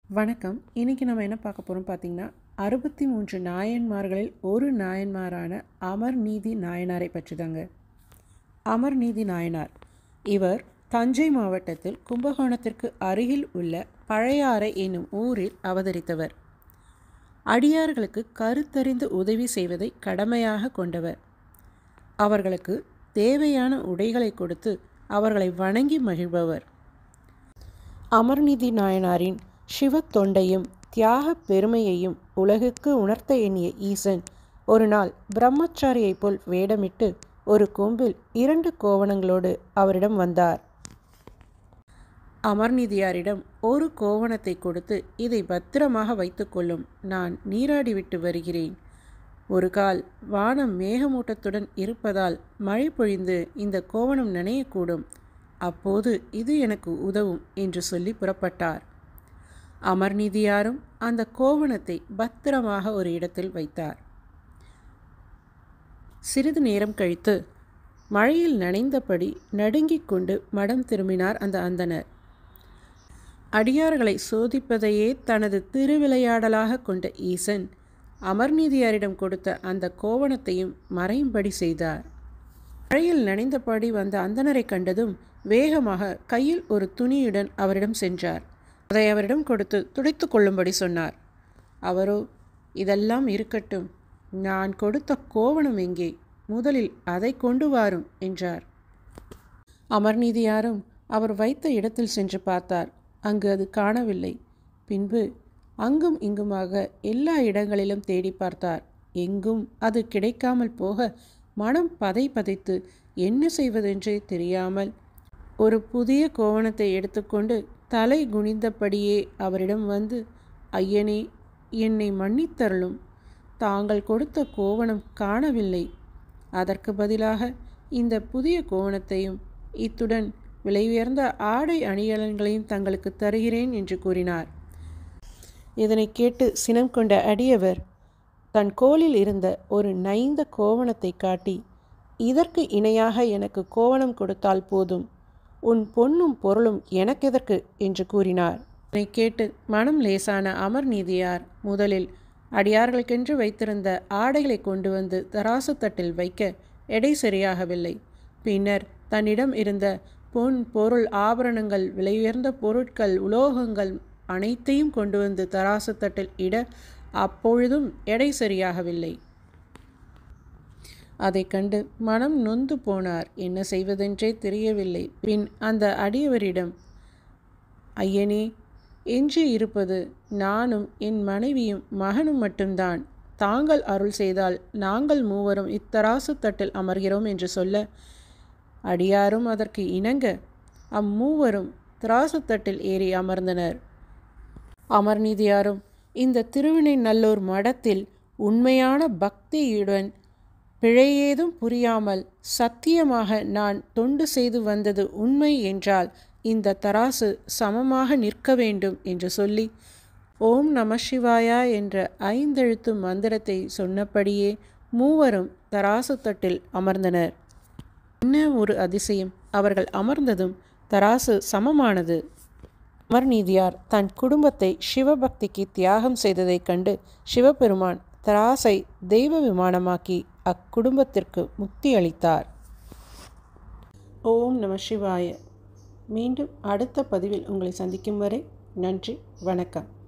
வணக்கம் இன்றைக்கி நம்ம என்ன பார்க்க போகிறோம் பார்த்தீங்கன்னா அறுபத்தி மூன்று நாயன்மார்களில் ஒரு நாயன்மாரான அமர்நீதி நாயனாரை பற்றி தாங்க அமர்நீதி நாயனார் இவர் தஞ்சை மாவட்டத்தில் கும்பகோணத்திற்கு அருகில் உள்ள பழையாறை என்னும் ஊரில் அவதரித்தவர் அடியார்களுக்கு கருத்தறிந்து உதவி செய்வதை கடமையாக கொண்டவர் அவர்களுக்கு தேவையான உடைகளை கொடுத்து அவர்களை வணங்கி மகிழ்பவர் அமர்நிதி நாயனாரின் சிவத் தொண்டையும் தியாகப் பெருமையையும் உலகுக்கு உணர்த்த எண்ணிய ஈசன் ஒரு நாள் பிரம்மச்சாரியைப் போல் வேடமிட்டு ஒரு கொம்பில் இரண்டு கோவணங்களோடு அவரிடம் வந்தார் அமர்நிதியாரிடம் ஒரு கோவணத்தை கொடுத்து இதை பத்திரமாக வைத்துக்கொள்ளும் நான் நீராடிவிட்டு வருகிறேன் ஒரு கால் வானம் மேகமூட்டத்துடன் இருப்பதால் மழை பொழிந்து இந்த கோவணம் நனையக்கூடும் அப்போது இது எனக்கு உதவும் என்று சொல்லி புறப்பட்டார் அமர்நிதியாரும் அந்த கோவணத்தை பத்திரமாக ஒரு இடத்தில் வைத்தார் சிறிது நேரம் கழித்து மழையில் நனைந்தபடி நடுங்கிக் கொண்டு மடம் திரும்பினார் அந்த அந்தனர் அடியார்களை சோதிப்பதையே தனது திருவிளையாடலாக கொண்ட ஈசன் அமர்நீதியாரிடம் கொடுத்த அந்த கோவணத்தையும் மறையும்படி செய்தார் மழையில் நனைந்தபடி வந்த அந்தனரை கண்டதும் வேகமாக கையில் ஒரு துணியுடன் அவரிடம் சென்றார் அதை அவரிடம் கொடுத்து துடைத்து கொள்ளும்படி சொன்னார் அவரோ இதெல்லாம் இருக்கட்டும் நான் கொடுத்த கோவணம் எங்கே முதலில் அதை கொண்டு வாரும் என்றார் அமர்நீதியாரும் அவர் வைத்த இடத்தில் சென்று பார்த்தார் அங்கு அது காணவில்லை பின்பு அங்கும் இங்குமாக எல்லா இடங்களிலும் தேடி பார்த்தார் எங்கும் அது கிடைக்காமல் போக மனம் பதை பதைத்து என்ன செய்வதென்றே தெரியாமல் ஒரு புதிய கோவணத்தை எடுத்துக்கொண்டு தலை குனிந்தபடியே அவரிடம் வந்து ஐயனே என்னை மன்னித்தருளும் தாங்கள் கொடுத்த கோவணம் காணவில்லை அதற்கு பதிலாக இந்த புதிய கோவணத்தையும் இத்துடன் விலை உயர்ந்த ஆடை அணிகலன்களையும் தங்களுக்கு தருகிறேன் என்று கூறினார் இதனை கேட்டு சினம் கொண்ட அடியவர் தன் கோலில் இருந்த ஒரு நைந்த கோவணத்தை காட்டி இதற்கு இணையாக எனக்கு கோவணம் கொடுத்தால் போதும் உன் பொன்னும் பொருளும் எனக்கெதற்கு என்று கூறினார் இதனை கேட்டு மனம் லேசான அமர் நீதியார் முதலில் அடியார்களுக்கென்று வைத்திருந்த ஆடைகளை கொண்டு வந்து தராசு தட்டில் வைக்க எடை சரியாகவில்லை பின்னர் தன்னிடம் இருந்த பொன் பொருள் ஆபரணங்கள் விலையுயர்ந்த பொருட்கள் உலோகங்கள் அனைத்தையும் கொண்டு வந்து தராசு தட்டில் இட அப்பொழுதும் எடை சரியாகவில்லை அதை கண்டு மனம் நொந்து போனார் என்ன செய்வதென்றே தெரியவில்லை பின் அந்த அடியவரிடம் ஐயனே எஞ்சி இருப்பது நானும் என் மனைவியும் மகனும் மட்டும்தான் தாங்கள் அருள் செய்தால் நாங்கள் மூவரும் இத்தராசு தட்டில் அமர்கிறோம் என்று சொல்ல அடியாரும் அதற்கு இணங்க அம்மூவரும் திராசு தட்டில் ஏறி அமர்ந்தனர் அமர்நீதியாரும் இந்த திருவினை நல்லூர் மடத்தில் உண்மையான பக்தியுடன் பிழையேதும் புரியாமல் சத்தியமாக நான் தொண்டு செய்து வந்தது உண்மை என்றால் இந்த தராசு சமமாக நிற்க வேண்டும் என்று சொல்லி ஓம் நம சிவாயா என்ற ஐந்தெழுத்து மந்திரத்தை சொன்னபடியே மூவரும் தராசு தட்டில் அமர்ந்தனர் என்ன ஒரு அதிசயம் அவர்கள் அமர்ந்ததும் தராசு சமமானது அமர்நீதியார் தன் குடும்பத்தை சிவபக்திக்கு தியாகம் செய்ததைக் கண்டு சிவபெருமான் தராசை தெய்வ விமானமாக்கி அக்குடும்பத்திற்கு முக்தி அளித்தார் ஓம் நம சிவாய மீண்டும் அடுத்த பதிவில் உங்களை சந்திக்கும் வரை நன்றி வணக்கம்